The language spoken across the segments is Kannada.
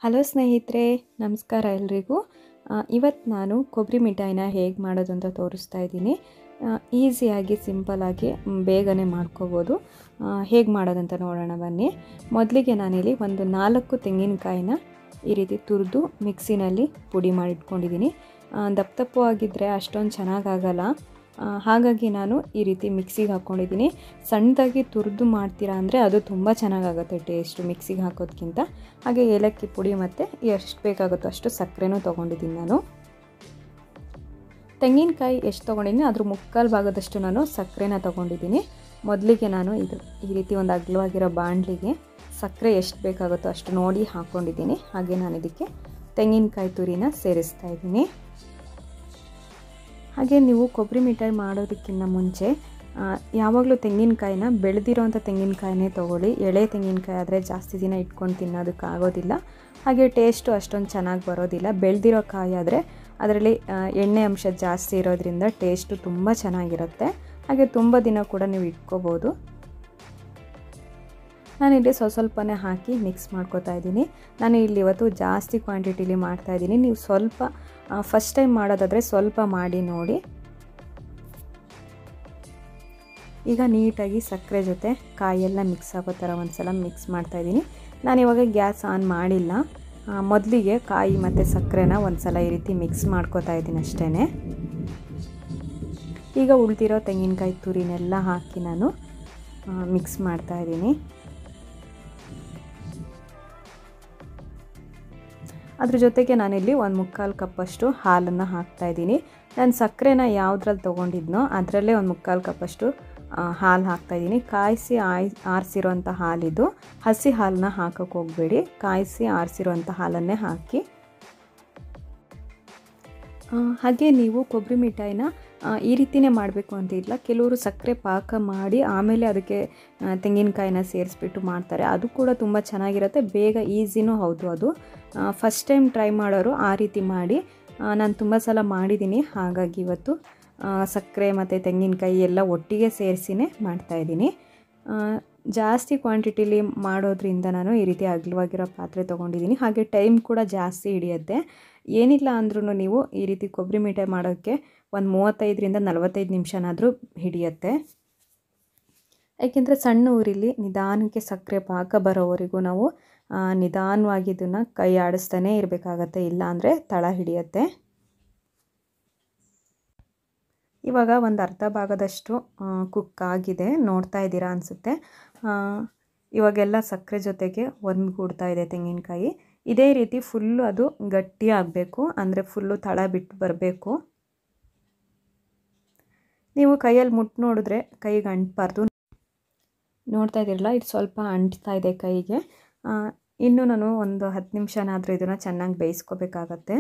ಹಲೋ ಸ್ನೇಹಿತರೆ ನಮಸ್ಕಾರ ಎಲ್ರಿಗೂ ಇವತ್ತು ನಾನು ಕೊಬ್ಬರಿ ಮಿಠಾಯಿನ ಹೇಗೆ ಮಾಡೋದು ಅಂತ ತೋರಿಸ್ತಾ ಇದ್ದೀನಿ ಈಸಿಯಾಗಿ ಸಿಂಪಲ್ಲಾಗಿ ಬೇಗನೆ ಮಾಡ್ಕೋಬೋದು ಹೇಗೆ ಮಾಡೋದಂತ ನೋಡೋಣ ಬನ್ನಿ ಮೊದಲಿಗೆ ನಾನಿಲ್ಲಿ ಒಂದು ನಾಲ್ಕು ತೆಂಗಿನಕಾಯಿನ ಈ ರೀತಿ ತುರಿದು ಮಿಕ್ಸಿನಲ್ಲಿ ಪುಡಿ ಮಾಡಿಟ್ಕೊಂಡಿದ್ದೀನಿ ದಪ್ಪ ದಪ್ಪವಾಗಿದ್ದರೆ ಅಷ್ಟೊಂದು ಚೆನ್ನಾಗಾಗಲ್ಲ ಹಾಗಾಗಿ ನಾನು ಈ ರೀತಿ ಮಿಕ್ಸಿಗೆ ಹಾಕ್ಕೊಂಡಿದ್ದೀನಿ ಸಣ್ಣದಾಗಿ ತುರಿದು ಮಾಡ್ತೀರಾ ಅಂದರೆ ಅದು ತುಂಬ ಚೆನ್ನಾಗಾಗುತ್ತೆ ಟೇಸ್ಟು ಮಿಕ್ಸಿಗೆ ಹಾಕೋದಕ್ಕಿಂತ ಹಾಗೆ ಏಲಕ್ಕಿ ಪುಡಿ ಮತ್ತು ಎಷ್ಟು ಬೇಕಾಗುತ್ತೋ ಅಷ್ಟು ಸಕ್ಕರೆನೂ ತೊಗೊಂಡಿದ್ದೀನಿ ನಾನು ತೆಂಗಿನಕಾಯಿ ಎಷ್ಟು ತೊಗೊಂಡಿದ್ದೀನಿ ಅದ್ರ ಮುಕ್ಕಾಲು ಭಾಗದಷ್ಟು ನಾನು ಸಕ್ಕರೆನ ತೊಗೊಂಡಿದ್ದೀನಿ ಮೊದಲಿಗೆ ನಾನು ಇದು ಈ ರೀತಿ ಒಂದು ಅಗ್ಲವಾಗಿರೋ ಬಾಣಲಿಗೆ ಸಕ್ಕರೆ ಎಷ್ಟು ಬೇಕಾಗುತ್ತೋ ಅಷ್ಟು ನೋಡಿ ಹಾಕ್ಕೊಂಡಿದ್ದೀನಿ ಹಾಗೆ ನಾನು ಇದಕ್ಕೆ ತೆಂಗಿನಕಾಯಿ ತುರಿನ ಸೇರಿಸ್ತಾ ಇದ್ದೀನಿ ಹಾಗೆ ನೀವು ಕೊಬ್ಬರಿ ಮಿಠಾಯಿ ಮಾಡೋದಕ್ಕಿಂತ ಮುಂಚೆ ಯಾವಾಗಲೂ ತೆಂಗಿನಕಾಯಿನ ಬೆಳೆದಿರೋಂಥ ತೆಂಗಿನಕಾಯಿನೇ ತೊಗೊಳ್ಳಿ ಎಳೆ ತೆಂಗಿನಕಾಯಿ ಆದರೆ ಜಾಸ್ತಿ ದಿನ ಇಟ್ಕೊಂಡು ತಿನ್ನೋದಕ್ಕಾಗೋದಿಲ್ಲ ಹಾಗೆ ಟೇಸ್ಟು ಅಷ್ಟೊಂದು ಚೆನ್ನಾಗಿ ಬರೋದಿಲ್ಲ ಬೆಳೆದಿರೋ ಕಾಯಿ ಆದರೆ ಅದರಲ್ಲಿ ಎಣ್ಣೆ ಅಂಶ ಜಾಸ್ತಿ ಇರೋದ್ರಿಂದ ಟೇಸ್ಟು ತುಂಬ ಚೆನ್ನಾಗಿರುತ್ತೆ ಹಾಗೆ ತುಂಬ ದಿನ ಕೂಡ ನೀವು ಇಟ್ಕೋಬೋದು ನಾನಿಲ್ಲಿ ಸ್ವಲ್ಪ ಸ್ವಲ್ಪನೇ ಹಾಕಿ ಮಿಕ್ಸ್ ಮಾಡ್ಕೋತಾ ಇದ್ದೀನಿ ನಾನು ಇಲ್ಲಿ ಇವತ್ತು ಜಾಸ್ತಿ ಕ್ವಾಂಟಿಟಿಲಿ ಮಾಡ್ತಾಯಿದ್ದೀನಿ ನೀವು ಸ್ವಲ್ಪ ಫಸ್ಟ್ ಟೈಮ್ ಮಾಡೋದಾದರೆ ಸ್ವಲ್ಪ ಮಾಡಿ ನೋಡಿ ಈಗ ನೀಟಾಗಿ ಸಕ್ಕರೆ ಜೊತೆ ಕಾಯೆಲ್ಲ ಮಿಕ್ಸ್ ಆಗೋ ಥರ ಒಂದು ಸಲ ಮಿಕ್ಸ್ ಮಾಡ್ತಾಯಿದ್ದೀನಿ ನಾನಿವಾಗ ಗ್ಯಾಸ್ ಆನ್ ಮಾಡಿಲ್ಲ ಮೊದಲಿಗೆ ಕಾಯಿ ಮತ್ತು ಸಕ್ಕರೆನ ಒಂದು ಸಲ ಈ ರೀತಿ ಮಿಕ್ಸ್ ಮಾಡ್ಕೋತಾ ಇದ್ದೀನಿ ಅಷ್ಟೇ ಈಗ ಉಳಿದಿರೋ ತೆಂಗಿನಕಾಯಿ ತುರಿನೆಲ್ಲ ಹಾಕಿ ನಾನು ಮಿಕ್ಸ್ ಮಾಡ್ತಾಯಿದ್ದೀನಿ ಅದ್ರ ಜೊತೆಗೆ ನಾನಿಲ್ಲಿ ಒಂದು ಮುಕ್ಕಾಲು ಕಪ್ಪಷ್ಟು ಹಾಲನ್ನು ಹಾಕ್ತಾಯಿದ್ದೀನಿ ನಾನು ಸಕ್ಕರೆನ ಯಾವುದ್ರಲ್ಲಿ ತೊಗೊಂಡಿದ್ನೋ ಅದರಲ್ಲೇ ಒಂದು ಮುಕ್ಕಾಲು ಕಪ್ಪಷ್ಟು ಹಾಲು ಹಾಕ್ತಾಯಿದ್ದೀನಿ ಕಾಯಿಸಿ ಆಯ್ ಆರಿಸಿರೋಂಥ ಹಾಲಿದು ಹಸಿ ಹಾಲನ್ನ ಹಾಕೋಕ್ಕೆ ಹೋಗಬೇಡಿ ಕಾಯಿಸಿ ಆರಿಸಿರೋಂಥ ಹಾಲನ್ನೇ ಹಾಕಿ ಹಾಗೆ ನೀವು ಕೊಬ್ಬರಿ ಮಿಠಾಯಿನ ಈ ರೀತಿಯೇ ಮಾಡಬೇಕು ಅಂತ ಇಲ್ಲ ಕೆಲವರು ಸಕ್ಕರೆ ಪಾಕ ಮಾಡಿ ಆಮೇಲೆ ಅದಕ್ಕೆ ತೆಂಗಿನಕಾಯಿನ ಸೇರಿಸ್ಬಿಟ್ಟು ಮಾಡ್ತಾರೆ ಅದು ಕೂಡ ತುಂಬ ಚೆನ್ನಾಗಿರುತ್ತೆ ಬೇಗ ಈಸಿನೂ ಹೌದು ಅದು ಫಸ್ಟ್ ಟೈಮ್ ಟ್ರೈ ಮಾಡೋರು ಆ ರೀತಿ ಮಾಡಿ ನಾನು ತುಂಬ ಸಲ ಮಾಡಿದ್ದೀನಿ ಹಾಗಾಗಿ ಇವತ್ತು ಸಕ್ಕರೆ ಮತ್ತು ತೆಂಗಿನಕಾಯಿ ಎಲ್ಲ ಒಟ್ಟಿಗೆ ಸೇರಿಸಿನೇ ಮಾಡ್ತಾಯಿದ್ದೀನಿ ಜಾಸ್ತಿ ಕ್ವಾಂಟಿಟಿಲಿ ಮಾಡೋದ್ರಿಂದ ನಾನು ಈ ರೀತಿ ಅಗಲವಾಗಿರೋ ಪಾತ್ರೆ ತೊಗೊಂಡಿದ್ದೀನಿ ಹಾಗೆ ಟೈಮ್ ಕೂಡ ಜಾಸ್ತಿ ಹಿಡಿಯುತ್ತೆ ಏನಿಲ್ಲ ಅಂದ್ರೂ ನೀವು ಈ ರೀತಿ ಕೊಬ್ಬರಿ ಮಿಠಾಯಿ ಮಾಡೋಕ್ಕೆ ಒಂದು ಮೂವತ್ತೈದರಿಂದ ನಲವತ್ತೈದು ನಿಮಿಷನಾದರೂ ಹಿಡಿಯುತ್ತೆ ಯಾಕೆಂದರೆ ಸಣ್ಣ ಊರಿಲಿ ನಿಧಾನಕ್ಕೆ ಸಕ್ಕರೆ ಪಾಕ ಬರೋವರೆಗೂ ನಾವು ನಿಧಾನವಾಗಿ ಇದನ್ನು ಕೈ ಆಡಿಸ್ತಾನೇ ಇರಬೇಕಾಗತ್ತೆ ಇಲ್ಲಾಂದರೆ ತಳ ಹಿಡಿಯುತ್ತೆ ಇವಾಗ ಒಂದು ಅರ್ಧ ಭಾಗದಷ್ಟು ಕುಕ್ ಆಗಿದೆ ನೋಡ್ತಾ ಇದ್ದೀರಾ ಅನಿಸುತ್ತೆ ಇವಾಗೆಲ್ಲ ಸಕ್ಕರೆ ಜೊತೆಗೆ ಒಂದುಗೂಡ್ತಾ ಇದೆ ತೆಂಗಿನಕಾಯಿ ಇದೇ ರೀತಿ ಫುಲ್ಲು ಅದು ಗಟ್ಟಿ ಆಗಬೇಕು ಅಂದರೆ ಫುಲ್ಲು ತಳ ಬಿಟ್ಟು ಬರಬೇಕು ನೀವು ಕೈಯಲ್ಲಿ ಮುಟ್ಟು ನೋಡಿದ್ರೆ ಕೈಗೆ ಅಂಟಬಾರ್ದು ನೋಡ್ತಾ ಇದ್ದೀರಲ್ಲ ಇದು ಸ್ವಲ್ಪ ಅಂಟ್ತಾ ಇದೆ ಕೈಗೆ ಇನ್ನು ನಾನು ಒಂದು ಹತ್ತು ನಿಮಿಷನಾದರೂ ಇದನ್ನು ಚೆನ್ನಾಗಿ ಬೇಯಿಸ್ಕೋಬೇಕಾಗತ್ತೆ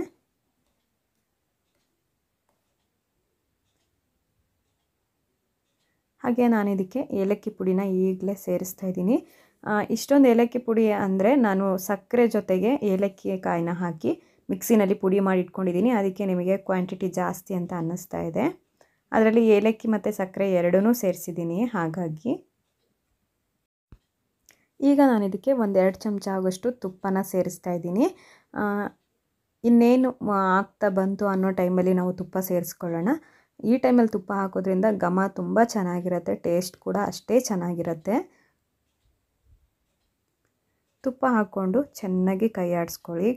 ಹಾಗೆ ನಾನು ಇದಕ್ಕೆ ಏಲಕ್ಕಿ ಪುಡಿನ ಈಗಲೇ ಸೇರಿಸ್ತಾ ಇದ್ದೀನಿ ಇಷ್ಟೊಂದು ಏಲಕ್ಕಿ ಪುಡಿ ಅಂದರೆ ನಾನು ಸಕ್ಕರೆ ಜೊತೆಗೆ ಏಲಕ್ಕಿ ಕಾಯಿನ ಹಾಕಿ ಮಿಕ್ಸಿನಲ್ಲಿ ಪುಡಿ ಮಾಡಿ ಇಟ್ಕೊಂಡಿದ್ದೀನಿ ಅದಕ್ಕೆ ನಿಮಗೆ ಕ್ವಾಂಟಿಟಿ ಜಾಸ್ತಿ ಅಂತ ಅನ್ನಿಸ್ತಾ ಇದೆ ಅದರಲ್ಲಿ ಏಲಕ್ಕಿ ಮತ್ತು ಸಕ್ಕರೆ ಎರಡೂ ಸೇರಿಸಿದ್ದೀನಿ ಹಾಗಾಗಿ ಈಗ ನಾನು ಇದಕ್ಕೆ ಒಂದೆರಡು ಚಮಚ ಆಗೋಷ್ಟು ತುಪ್ಪನ ಸೇರಿಸ್ತಾ ಇದ್ದೀನಿ ಇನ್ನೇನು ಆಗ್ತಾ ಬಂತು ಅನ್ನೋ ಟೈಮಲ್ಲಿ ನಾವು ತುಪ್ಪ ಸೇರಿಸ್ಕೊಳ್ಳೋಣ ಈ ಟೈಮಲ್ಲಿ ತುಪ್ಪ ಹಾಕೋದ್ರಿಂದ ಘಮ ತುಂಬ ಚೆನ್ನಾಗಿರುತ್ತೆ ಟೇಸ್ಟ್ ಕೂಡ ಅಷ್ಟೇ ಚೆನ್ನಾಗಿರುತ್ತೆ ತುಪ್ಪ ಹಾಕ್ಕೊಂಡು ಚೆನ್ನಾಗಿ ಕೈ ಆಡಿಸ್ಕೊಳ್ಳಿ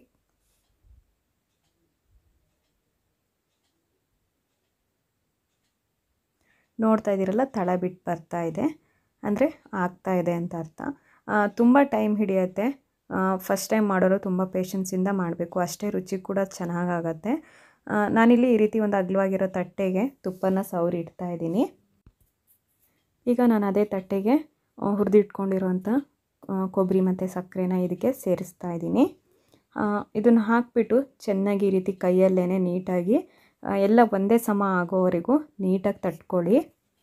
ನೋಡ್ತಾ ಇದ್ದೀರಲ್ಲ ತಳ ಬಿಟ್ಟು ಬರ್ತಾ ಇದೆ ಅಂದರೆ ಆಗ್ತಾ ಇದೆ ಅಂತ ಅರ್ಥ ತುಂಬ ಟೈಮ್ ಹಿಡಿಯುತ್ತೆ ಫಸ್ಟ್ ಟೈಮ್ ಮಾಡೋರು ತುಂಬ ಪೇಷನ್ಸಿಂದ ಮಾಡಬೇಕು ಅಷ್ಟೇ ರುಚಿ ಕೂಡ ಚೆನ್ನಾಗಾಗತ್ತೆ ನಾನಿಲ್ಲಿ ಈ ರೀತಿ ಒಂದು ಅಗಲವಾಗಿರೋ ತಟ್ಟೆಗೆ ತುಪ್ಪನ ಸವರಿ ಇಡ್ತಾ ಇದ್ದೀನಿ ಈಗ ನಾನು ಅದೇ ತಟ್ಟೆಗೆ ಹುರಿದಿಟ್ಕೊಂಡಿರೋಂಥ ಕೊಬ್ಬರಿ ಮತ್ತು ಸಕ್ಕರೆನ ಇದಕ್ಕೆ ಸೇರಿಸ್ತಾ ಇದ್ದೀನಿ ಇದನ್ನು ಹಾಕಿಬಿಟ್ಟು ಚೆನ್ನಾಗಿ ಈ ರೀತಿ ಕೈಯಲ್ಲೇ ನೀಟಾಗಿ ಎಲ್ಲ ಒಂದೇ ಸಮ ಆಗೋವರೆಗೂ ನೀಟಾಗಿ ತಟ್ಕೊಳ್ಳಿ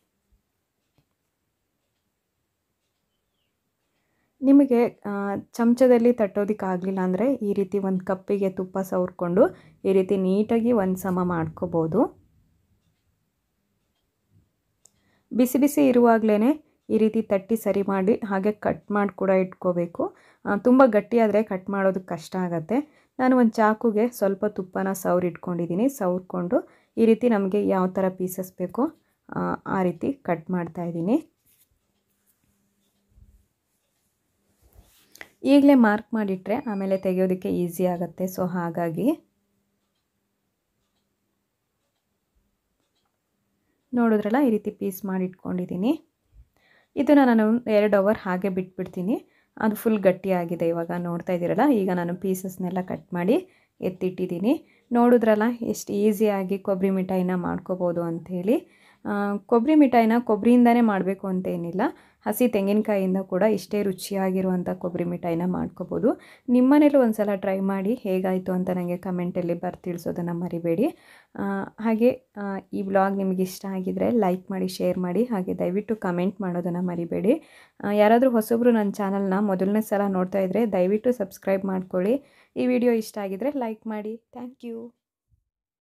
ನಿಮಗೆ ಚಮಚದಲ್ಲಿ ತಟ್ಟೋದಕ್ಕಾಗಲಿಲ್ಲ ಅಂದರೆ ಈ ರೀತಿ ಒಂದು ಕಪ್ಪಿಗೆ ತುಪ್ಪ ಸವರ್ಕೊಂಡು ಈ ರೀತಿ ನೀಟಾಗಿ ಒಂದು ಸಮ ಮಾಡ್ಕೋಬೋದು ಬಿಸಿ ಬಿಸಿ ಇರುವಾಗಲೇ ಈ ರೀತಿ ತಟ್ಟಿ ಸರಿ ಮಾಡಿ ಹಾಗೆ ಕಟ್ ಮಾಡಿ ಕೂಡ ಇಟ್ಕೋಬೇಕು ತುಂಬ ಗಟ್ಟಿಯಾದರೆ ಕಟ್ ಮಾಡೋದಕ್ಕೆ ಕಷ್ಟ ಆಗುತ್ತೆ ನಾನು ಒಂದು ಚಾಕುಗೆ ಸ್ವಲ್ಪ ತುಪ್ಪನ ಸವ್ರು ಇಟ್ಕೊಂಡಿದ್ದೀನಿ ಸವ್ರ್ಕೊಂಡು ಈ ರೀತಿ ನಮಗೆ ಯಾವ ಥರ ಪೀಸಸ್ ಬೇಕೋ ಆ ರೀತಿ ಕಟ್ ಮಾಡ್ತಾ ಇದ್ದೀನಿ ಈಗಲೇ ಮಾರ್ಕ್ ಮಾಡಿಟ್ರೆ ಆಮೇಲೆ ತೆಗೆಯೋದಕ್ಕೆ ಈಸಿ ಆಗುತ್ತೆ ಸೊ ಹಾಗಾಗಿ ನೋಡಿದ್ರಲ್ಲ ಈ ರೀತಿ ಪೀಸ್ ಮಾಡಿ ಇಟ್ಕೊಂಡಿದ್ದೀನಿ ಇದನ್ನು ನಾನು ಎರಡು ಅವರ್ ಹಾಗೆ ಬಿಟ್ಬಿಡ್ತೀನಿ ಅದು ಫುಲ್ ಗಟ್ಟಿಯಾಗಿದೆ ಇವಾಗ ನೋಡ್ತಾ ಇದ್ದೀರಲ್ಲ ಈಗ ನಾನು ಪೀಸಸ್ನೆಲ್ಲ ಕಟ್ ಮಾಡಿ ಎತ್ತಿಟ್ಟಿದ್ದೀನಿ ನೋಡಿದ್ರಲ್ಲ ಎಷ್ಟು ಈಸಿಯಾಗಿ ಕೊಬ್ಬರಿ ಮಿಠಾಯಿನ ಮಾಡ್ಕೋಬೋದು ಅಂಥೇಳಿ ಕೊಬ್ಬರಿ ಮಿಠಾಯಿನ ಕೊಬ್ಬರಿಯಿಂದನೇ ಮಾಡಬೇಕು ಅಂತ ಏನಿಲ್ಲ ಹಸಿ ತೆಂಗಿನಕಾಯಿಯಿಂದ ಕೂಡ ಇಷ್ಟೇ ರುಚಿಯಾಗಿರುವಂಥ ಕೊಬ್ಬರಿ ಮಿಠಾಯಿನ ಮಾಡ್ಕೋಬೋದು ನಿಮ್ಮನೇಲೂ ಒಂದು ಸಲ ಟ್ರೈ ಮಾಡಿ ಹೇಗಾಯಿತು ಅಂತ ನನಗೆ ಕಮೆಂಟಲ್ಲಿ ಬರ್ ತಿಳಿಸೋದನ್ನು ಮರಿಬೇಡಿ ಹಾಗೆ ಈ ಬ್ಲಾಗ್ ನಿಮಗೆ ಇಷ್ಟ ಆಗಿದರೆ ಲೈಕ್ ಮಾಡಿ ಶೇರ್ ಮಾಡಿ ಹಾಗೆ ದಯವಿಟ್ಟು ಕಮೆಂಟ್ ಮಾಡೋದನ್ನು ಮರಿಬೇಡಿ ಯಾರಾದರೂ ಹೊಸಬ್ರು ನನ್ನ ಚಾನಲ್ನ ಮೊದಲನೇ ಸಲ ನೋಡ್ತಾ ಇದ್ದರೆ ದಯವಿಟ್ಟು ಸಬ್ಸ್ಕ್ರೈಬ್ ಮಾಡ್ಕೊಳ್ಳಿ ಈ ವಿಡಿಯೋ ಇಷ್ಟ ಆಗಿದರೆ ಲೈಕ್ ಮಾಡಿ ಥ್ಯಾಂಕ್ ಯು